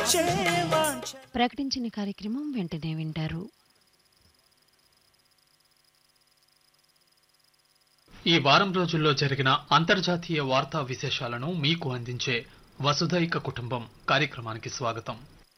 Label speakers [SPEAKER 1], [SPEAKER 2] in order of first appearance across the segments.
[SPEAKER 1] తీర్చే వాంఛ
[SPEAKER 2] ప్రకటించిన కార్యక్రమం వెంటనే వింటారు
[SPEAKER 3] ఈ వారం రోజుల్లో జరిగిన అంతర్జాతీయ వార్తా విశేషాలను మీకు అందించే వసుధైక కుటుంబం కార్యక్రమానికి స్వాగతం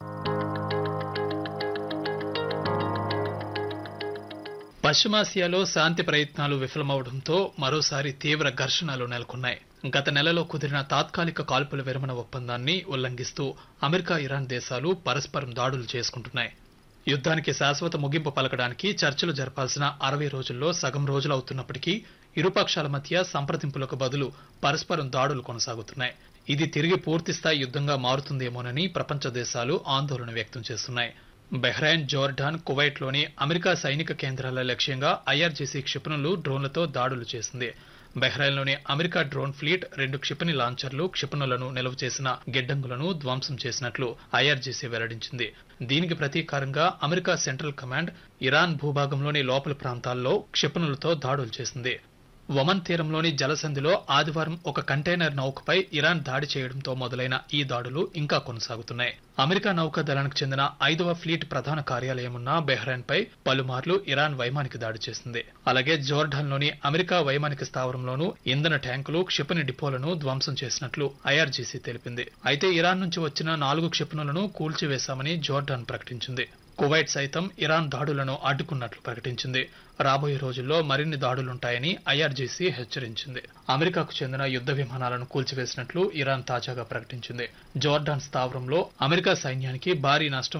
[SPEAKER 3] పశ్చిమాసియాలో శాంతి ప్రయత్నాలు విఫలమవడంతో మరోసారి తీవ్ర ఘర్షణలు నెలకొన్నాయి గత నెలలో కుదిరిన తాత్కాలిక కాల్పుల విరమణ ఒప్పందాన్ని ఉల్లంఘిస్తూ అమెరికా ఇరాన్ దేశాలు పరస్పరం దాడులు చేసుకుంటున్నాయి యుద్ధానికి శాశ్వత ముగింపు పలకడానికి చర్చలు జరపాల్సిన అరవై రోజుల్లో సగం రోజులవుతున్నప్పటికీ ఇరుపక్షాల మధ్య సంప్రదింపులకు బదులు పరస్పరం దాడులు కొనసాగుతున్నాయి ఇది తిరిగి పూర్తిస్థాయి యుద్ధంగా మారుతుందేమోనని ప్రపంచ దేశాలు ఆందోళన వ్యక్తం చేస్తున్నాయి బెహ్రైన్ జోర్డాన్ కువైట్లోని అమెరికా సైనిక కేంద్రాల లక్ష్యంగా ఐఆర్జీసీ క్షిపణులు డ్రోన్లతో దాడులు చేసింది బెహ్రైన్లోని అమెరికా డ్రోన్ ఫ్లీట్ రెండు క్షిపణి లాంచర్లు క్షిపణులను నిల్వ చేసిన గిడ్డంగులను ధ్వంసం చేసినట్లు ఐఆర్జీసీ వెల్లడించింది దీనికి ప్రతీకారంగా అమెరికా సెంట్రల్ కమాండ్ ఇరాన్ భూభాగంలోని లోపలి ప్రాంతాల్లో క్షిపణులతో దాడులు చేసింది ఒమన్ తీరంలోని జలసంధిలో ఆదివారం ఒక కంటైనర్ నౌకపై ఇరాన్ దాడి చేయడంతో మొదలైన ఈ దాడులు ఇంకా కొనసాగుతున్నాయి అమెరికా నౌకాదళానికి చెందిన ఐదవ ఫ్లీట్ ప్రధాన కార్యాలయం ఉన్న బెహ్రైన్ పై పలుమార్లు ఇరాన్ వైమానిక దాడి చేసింది అలాగే జోర్డాన్లోని అమెరికా వైమానిక స్థావరంలోనూ ఇంధన ట్యాంకులు క్షిపణి డిపోలను ధ్వంసం చేసినట్లు ఐఆర్జీసీ తెలిపింది అయితే ఇరాన్ నుంచి వచ్చిన నాలుగు క్షిపణులను కూల్చివేశామని జోర్డాన్ ప్రకటించింది కువైట్ సైతం ఇరాన్ దాడులను అడ్డుకున్నట్లు ప్రకటించింది రాబోయే రోజుల్లో మరిన్ని దాడులుంటాయని ఐఆర్జీసీ హెచ్చరించింది అమెరికాకు చెందిన యుద్ధ విమానాలను కూల్చివేసినట్లు ఇరాన్ తాజాగా ప్రకటించింది జోర్డాన్ స్థావరంలో అమెరికా సైన్యానికి భారీ నష్టం